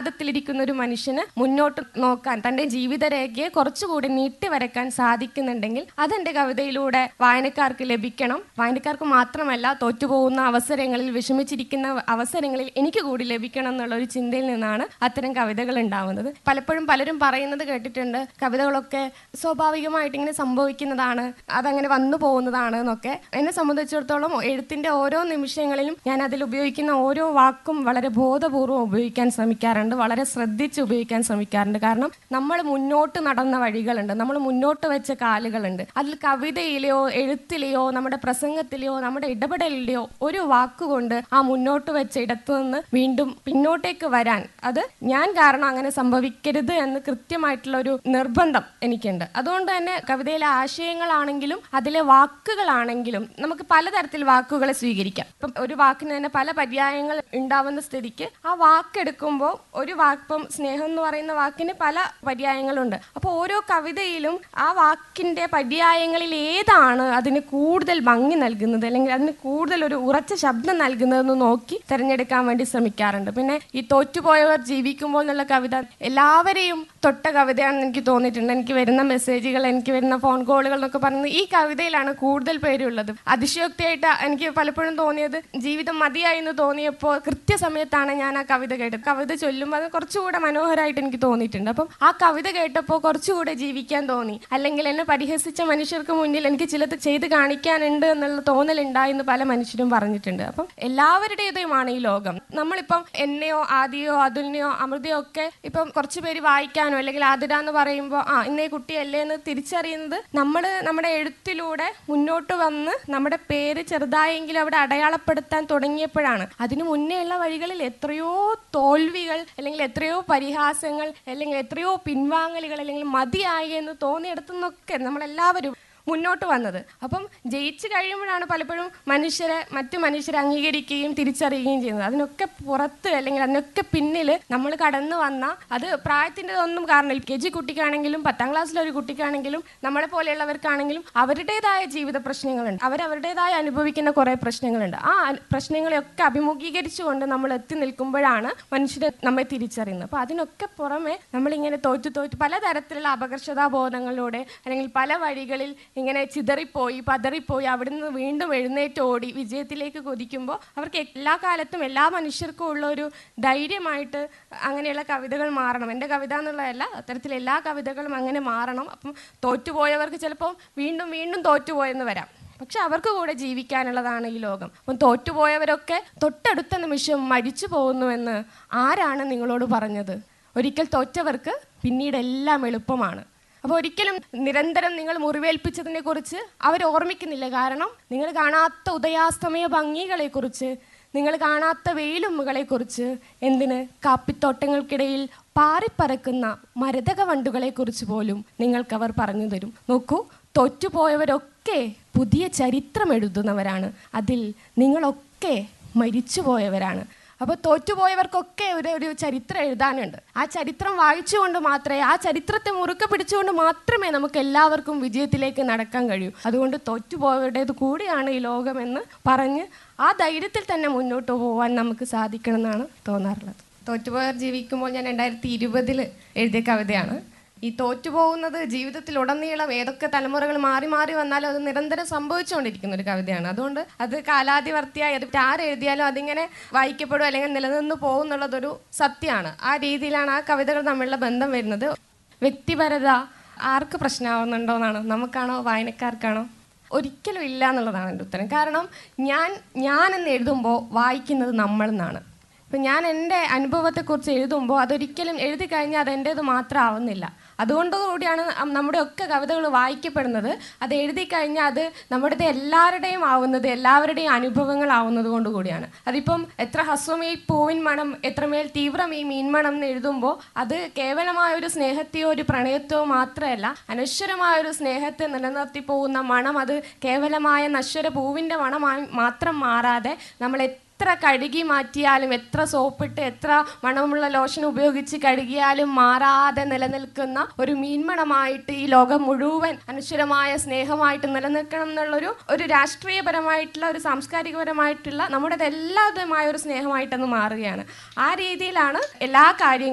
ത്തിലിരിക്കുന്ന ഒരു മനുഷ്യന് മുന്നോട്ട് നോക്കാൻ തന്റെ ജീവിതരേഖയെ കുറച്ചുകൂടി നീട്ടി വരക്കാൻ സാധിക്കുന്നുണ്ടെങ്കിൽ അതെന്റെ കവിതയിലൂടെ വായനക്കാർക്ക് ലഭിക്കണം വായനക്കാർക്ക് മാത്രമല്ല തോറ്റുപോകുന്ന അവസരങ്ങളിൽ വിഷമിച്ചിരിക്കുന്ന അവസരങ്ങളിൽ എനിക്ക് കൂടി ലഭിക്കണം എന്നുള്ള ഒരു ചിന്തയിൽ നിന്നാണ് അത്തരം കവിതകൾ ഉണ്ടാവുന്നത് പലപ്പോഴും പലരും പറയുന്നത് കേട്ടിട്ടുണ്ട് കവിതകളൊക്കെ സ്വാഭാവികമായിട്ട് ഇങ്ങനെ സംഭവിക്കുന്നതാണ് അതങ്ങനെ വന്നു പോകുന്നതാണ് എന്നൊക്കെ എന്നെ സംബന്ധിച്ചിടത്തോളം എഴുത്തിന്റെ ഓരോ നിമിഷങ്ങളിലും ഞാൻ അതിൽ ഉപയോഗിക്കുന്ന ഓരോ വാക്കും വളരെ ബോധപൂർവ്വം ഉപയോഗിക്കാൻ ശ്രമിക്കാറുണ്ട് വളരെ ശ്രദ്ധിച്ച് ഉപയോഗിക്കാൻ ശ്രമിക്കാറുണ്ട് കാരണം നമ്മൾ മുന്നോട്ട് നടന്ന വഴികളുണ്ട് നമ്മൾ മുന്നോട്ട് വെച്ച കാലുകളുണ്ട് അതിൽ കവിതയിലെയോ എഴുത്തിലെയോ നമ്മുടെ പ്രസംഗത്തിലെയോ നമ്മുടെ ഇടപെടലിലെയോ ഒരു വാക്കുകൊണ്ട് ആ മുന്നോട്ട് വെച്ച ഇടത്തു നിന്ന് വീണ്ടും പിന്നോട്ടേക്ക് വരാൻ അത് ഞാൻ കാരണം അങ്ങനെ സംഭവിക്കരുത് എന്ന് കൃത്യമായിട്ടുള്ള ഒരു നിർബന്ധം എനിക്കുണ്ട് അതുകൊണ്ട് തന്നെ കവിതയിലെ ആശയങ്ങളാണെങ്കിലും അതിലെ വാക്കുകളാണെങ്കിലും നമുക്ക് പലതരത്തിൽ വാക്കുകളെ സ്വീകരിക്കാം ഇപ്പം ഒരു വാക്കിന് തന്നെ പല പര്യായങ്ങൾ ഉണ്ടാവുന്ന സ്ഥിതിക്ക് ആ വാക്കെടുക്കുമ്പോൾ ഒരു വാക്ക് ഇപ്പം സ്നേഹം എന്ന് പറയുന്ന വാക്കിന് പല പര്യായങ്ങളുണ്ട് അപ്പോൾ ഓരോ കവിതയിലും ആ വാക്കിന്റെ പര്യായങ്ങളിൽ ഏതാണ് അതിന് കൂടുതൽ ഭംഗി നൽകുന്നത് അല്ലെങ്കിൽ അതിന് കൂടുതൽ ഒരു ഉറച്ച ശബ്ദം നൽകുന്നതെന്ന് നോക്കി തിരഞ്ഞെടുക്കാൻ വേണ്ടി ശ്രമിക്കാറുണ്ട് പിന്നെ ഈ തോറ്റുപോയവർ ജീവിക്കുമ്പോൾ എന്നുള്ള കവിത എല്ലാവരെയും തൊട്ട കവിതയാണെന്ന് എനിക്ക് തോന്നിയിട്ടുണ്ട് എനിക്ക് വരുന്ന മെസ്സേജുകൾ എനിക്ക് വരുന്ന ഫോൺ കോളുകൾ എന്നൊക്കെ പറയുന്നത് ഈ കവിതയിലാണ് കൂടുതൽ പേരുള്ളത് അതിശയോക്തിയായിട്ട് എനിക്ക് പലപ്പോഴും തോന്നിയത് ജീവിതം മതിയായി എന്ന് തോന്നിയപ്പോൾ കൃത്യസമയത്താണ് ഞാൻ ആ കവിത കേട്ടത് കവിത ചൊല്ലുമ്പോൾ അത് കുറച്ചുകൂടെ മനോഹരമായിട്ട് എനിക്ക് തോന്നിയിട്ടുണ്ട് അപ്പം ആ കവിത കേട്ടപ്പോൾ കുറച്ചുകൂടെ ജീവിക്കാൻ തോന്നി അല്ലെങ്കിൽ എന്നെ പരിഹസിച്ച മനുഷ്യർക്ക് മുന്നിൽ എനിക്ക് ചിലത് ചെയ്ത് കാണിക്കാനുണ്ട് എന്നുള്ള തോന്നലുണ്ടായി എന്ന് പല മനുഷ്യരും പറഞ്ഞിട്ടുണ്ട് അപ്പം എല്ലാവരുടേതുമാണ് ഈ ലോകം നമ്മളിപ്പം എന്നെയോ ആദിയോ അതുലിനെയോ അമൃതയോ ഒക്കെ ഇപ്പം കുറച്ച് പേര് വായിക്കാനോ അല്ലെങ്കിൽ ആതിര എന്ന് പറയുമ്പോൾ ആ ഇന്നേ കുട്ടിയല്ലേ എന്ന് തിരിച്ചറിയുന്നത് നമ്മൾ നമ്മുടെ എഴുത്തിലൂടെ മുന്നോട്ട് വന്ന് നമ്മുടെ പേര് ചെറുതായെങ്കിലും അവിടെ അടയാളപ്പെടുത്താൻ തുടങ്ങിയപ്പോഴാണ് അതിനു മുന്നേ ഉള്ള വഴികളിൽ എത്രയോ തോൽവികൾ അല്ലെങ്കിൽ എത്രയോ പരിഹാസങ്ങൾ അല്ലെങ്കിൽ എത്രയോ പിൻവാങ്ങലുകൾ അല്ലെങ്കിൽ മതിയായി എന്ന് തോന്നിയെടുത്തുനിന്നൊക്കെ നമ്മളെല്ലാവരും മുന്നോട്ട് വന്നത് അപ്പം ജയിച്ചു കഴിയുമ്പോഴാണ് പലപ്പോഴും മനുഷ്യരെ മറ്റു മനുഷ്യരെ അംഗീകരിക്കുകയും തിരിച്ചറിയുകയും ചെയ്യുന്നത് അതിനൊക്കെ പുറത്ത് അല്ലെങ്കിൽ അതിനൊക്കെ പിന്നിൽ നമ്മൾ കടന്നു വന്ന അത് പ്രായത്തിൻ്റെ ഒന്നും കാരണം എൽ കെ ജി കുട്ടിക്കാണെങ്കിലും പത്താം ക്ലാസ്സിലെ ഒരു കുട്ടിക്കാണെങ്കിലും നമ്മളെ പോലെയുള്ളവർക്കാണെങ്കിലും അവരുടേതായ ജീവിത പ്രശ്നങ്ങളുണ്ട് അവരവരുടേതായ അനുഭവിക്കുന്ന കുറേ പ്രശ്നങ്ങളുണ്ട് ആ അ- പ്രശ്നങ്ങളെയൊക്കെ അഭിമുഖീകരിച്ചുകൊണ്ട് നമ്മൾ എത്തി നിൽക്കുമ്പോഴാണ് മനുഷ്യരെ നമ്മെ തിരിച്ചറിയുന്നത് അപ്പോൾ അതിനൊക്കെ പുറമെ നമ്മളിങ്ങനെ തോറ്റു തോറ്റു പലതരത്തിലുള്ള അപകർഷതാബോധങ്ങളിലൂടെ അല്ലെങ്കിൽ പല വഴികളിൽ ഇങ്ങനെ ചിതറിപ്പോയി പതറിപ്പോയി അവിടുന്ന് വീണ്ടും എഴുന്നേറ്റോടി വിജയത്തിലേക്ക് കുതിക്കുമ്പോൾ അവർക്ക് എല്ലാ കാലത്തും എല്ലാ മനുഷ്യർക്കും ഉള്ള ഒരു ധൈര്യമായിട്ട് അങ്ങനെയുള്ള കവിതകൾ മാറണം എൻ്റെ കവിത എന്നുള്ളതല്ല അത്തരത്തിൽ എല്ലാ കവിതകളും അങ്ങനെ മാറണം അപ്പം തോറ്റുപോയവർക്ക് ചിലപ്പോൾ വീണ്ടും വീണ്ടും തോറ്റുപോയെന്ന് വരാം പക്ഷെ അവർക്ക് കൂടെ ജീവിക്കാനുള്ളതാണ് ഈ ലോകം അപ്പം തോറ്റുപോയവരൊക്കെ തൊട്ടടുത്ത നിമിഷം മരിച്ചു പോകുന്നുവെന്ന് ആരാണ് നിങ്ങളോട് പറഞ്ഞത് ഒരിക്കൽ തോറ്റവർക്ക് പിന്നീട് എല്ലാം എളുപ്പമാണ് അപ്പോൾ ഒരിക്കലും നിരന്തരം നിങ്ങൾ മുറിവേൽപ്പിച്ചതിനെ കുറിച്ച് അവർ ഓർമ്മിക്കുന്നില്ല കാരണം നിങ്ങൾ കാണാത്ത ഉദയാസ്തമയ ഭംഗികളെക്കുറിച്ച് നിങ്ങൾ കാണാത്ത വെയിലുമ്മുകളെക്കുറിച്ച് എന്തിന് കാപ്പിത്തോട്ടങ്ങൾക്കിടയിൽ പാറിപ്പറക്കുന്ന മരതക വണ്ടുകളെക്കുറിച്ച് പോലും നിങ്ങൾക്കവർ പറഞ്ഞു തരും നോക്കൂ തോറ്റുപോയവരൊക്കെ പുതിയ ചരിത്രം എഴുതുന്നവരാണ് അതിൽ നിങ്ങളൊക്കെ മരിച്ചുപോയവരാണ് അപ്പോൾ തോറ്റുപോയവർക്കൊക്കെ ഒരു ഒരു ചരിത്രം എഴുതാനുണ്ട് ആ ചരിത്രം വായിച്ചുകൊണ്ട് മാത്രമേ ആ ചരിത്രത്തെ മുറുക്കെ പിടിച്ചുകൊണ്ട് മാത്രമേ നമുക്ക് എല്ലാവർക്കും വിജയത്തിലേക്ക് നടക്കാൻ കഴിയൂ അതുകൊണ്ട് തോറ്റുപോയവരുടേത് കൂടിയാണ് ഈ ലോകമെന്ന് പറഞ്ഞ് ആ ധൈര്യത്തിൽ തന്നെ മുന്നോട്ട് പോകാൻ നമുക്ക് സാധിക്കണം എന്നാണ് തോന്നാറുള്ളത് തോറ്റുപോയവർ ജീവിക്കുമ്പോൾ ഞാൻ രണ്ടായിരത്തി ഇരുപതിൽ എഴുതിയ കവിതയാണ് ഈ തോറ്റുപോകുന്നത് ജീവിതത്തിൽ ഉടനീളം ഏതൊക്കെ തലമുറകൾ മാറി മാറി വന്നാലും അത് നിരന്തരം സംഭവിച്ചുകൊണ്ടിരിക്കുന്ന ഒരു കവിതയാണ് അതുകൊണ്ട് അത് കാലാതിവർത്തിയായി അത് ആരെഴുതിയാലും അതിങ്ങനെ വായിക്കപ്പെടും അല്ലെങ്കിൽ നിലനിന്ന് പോകും എന്നുള്ളതൊരു സത്യമാണ് ആ രീതിയിലാണ് ആ കവിതകൾ തമ്മിലുള്ള ബന്ധം വരുന്നത് വ്യക്തിപരത ആർക്ക് പ്രശ്നമാവുന്നുണ്ടോ എന്നാണ് നമുക്കാണോ വായനക്കാർക്കാണോ ഒരിക്കലും ഇല്ല എന്നുള്ളതാണ് എൻ്റെ ഉത്തരം കാരണം ഞാൻ ഞാൻ എന്ന് എഴുതുമ്പോൾ വായിക്കുന്നത് നമ്മൾ എന്നാണ് ഇപ്പം ഞാൻ എൻ്റെ അനുഭവത്തെക്കുറിച്ച് എഴുതുമ്പോൾ അതൊരിക്കലും എഴുതി കഴിഞ്ഞാൽ അത് എൻ്റേത് മാത്രം ആവുന്നില്ല അതുകൊണ്ടുകൂടിയാണ് നം- നമ്മുടെ ഒക്കെ കവിതകൾ വായിക്കപ്പെടുന്നത് അത് എഴുതി കഴിഞ്ഞാൽ അത് നമ്മുടേത് എല്ലാവരുടെയും ആവുന്നത് എല്ലാവരുടെയും അനുഭവങ്ങളാവുന്നത് കൊണ്ട് കൂടിയാണ് അതിപ്പം എത്ര ഹസ്വമീ പൂവിൻ മണം എത്രമേൽ തീവ്രം ഈ മീൻമണം എന്ന് എഴുതുമ്പോൾ അത് കേവലമായ ഒരു സ്നേഹത്തെയോ ഒരു പ്രണയത്തെയോ മാത്രമല്ല അനശ്വരമായ ഒരു സ്നേഹത്തെ നിലനിർത്തി പോകുന്ന മണം അത് കേവലമായ നശ്വര പൂവിൻ്റെ മണമായി മാത്രം മാറാതെ നമ്മൾ എത്ര കഴുകി മാറ്റിയാലും എത്ര സോപ്പിട്ട് എത്ര മണമുള്ള ലോഷൻ ഉപയോഗിച്ച് കഴുകിയാലും മാറാതെ നിലനിൽക്കുന്ന ഒരു മീൻമണമായിട്ട് ഈ ലോകം മുഴുവൻ അനശ്വരമായ സ്നേഹമായിട്ട് നിലനിൽക്കണം എന്നുള്ളൊരു ഒരു രാഷ്ട്രീയപരമായിട്ടുള്ള ഒരു സാംസ്കാരികപരമായിട്ടുള്ള നമ്മുടെ എല്ലാതുമായ ഒരു സ്നേഹമായിട്ടൊന്ന് മാറുകയാണ് ആ രീതിയിലാണ് എല്ലാ കാര്യങ്ങളും